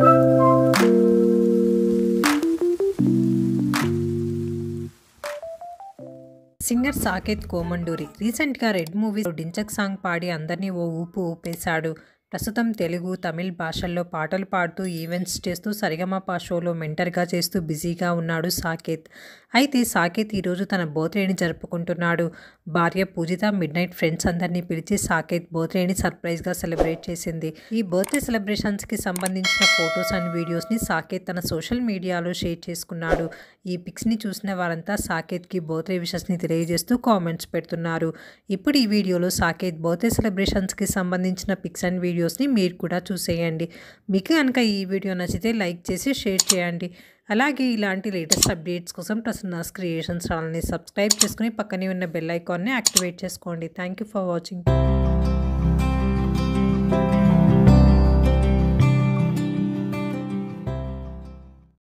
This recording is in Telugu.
సింగర్ సాకేత్ కోమండూరి రీసెంట్గా రెడ్ మూవీలో డించక్ సాంగ్ పాడి అందరినీ ఓ ఊపు ఊపేశాడు ప్రస్తుతం తెలుగు తమిళ్ భాషల్లో పాటలు పాడుతూ ఈవెంట్స్ చేస్తూ సరిగమప షోలో మెంటర్గా చేస్తూ బిజీగా ఉన్నాడు సాకేత్ అయితే సాకేత్ ఈరోజు తన బర్త్డేని జరుపుకుంటున్నాడు భార్య పూజిత మిడ్ నైట్ ఫ్రెండ్స్ అందరినీ పిలిచి సాకేత్ బర్త్డేని సర్ప్రైజ్గా సెలబ్రేట్ చేసింది ఈ బర్త్డే సెలబ్రేషన్స్కి సంబంధించిన ఫొటోస్ అండ్ వీడియోస్ని సాకేత్ తన సోషల్ మీడియాలో షేర్ చేసుకున్నాడు ఈ పిక్స్ని చూసిన వారంతా సాకేత్కి బర్త్డే విషెస్ని తెలియజేస్తూ కామెంట్స్ పెడుతున్నారు ఇప్పుడు ఈ వీడియోలో సాకేత్ బర్త్డే సెలబ్రేషన్స్కి సంబంధించిన పిక్స్ అండ్ వీడియోస్ని మీరు కూడా చూసేయండి మీకు కనుక ఈ వీడియో నచ్చితే లైక్ చేసి షేర్ చేయండి అలాగే ఇలాంటి లేటెస్ట్ అప్డేట్స్ కోసం ప్రసన్నాస్ క్రియేషన్స్ ఛానల్ని సబ్స్క్రైబ్ చేసుకుని పక్కనే ఉన్న బెల్ ఐకాన్ని యాక్టివేట్ చేసుకోండి థ్యాంక్ యూ ఫర్ వాచింగ్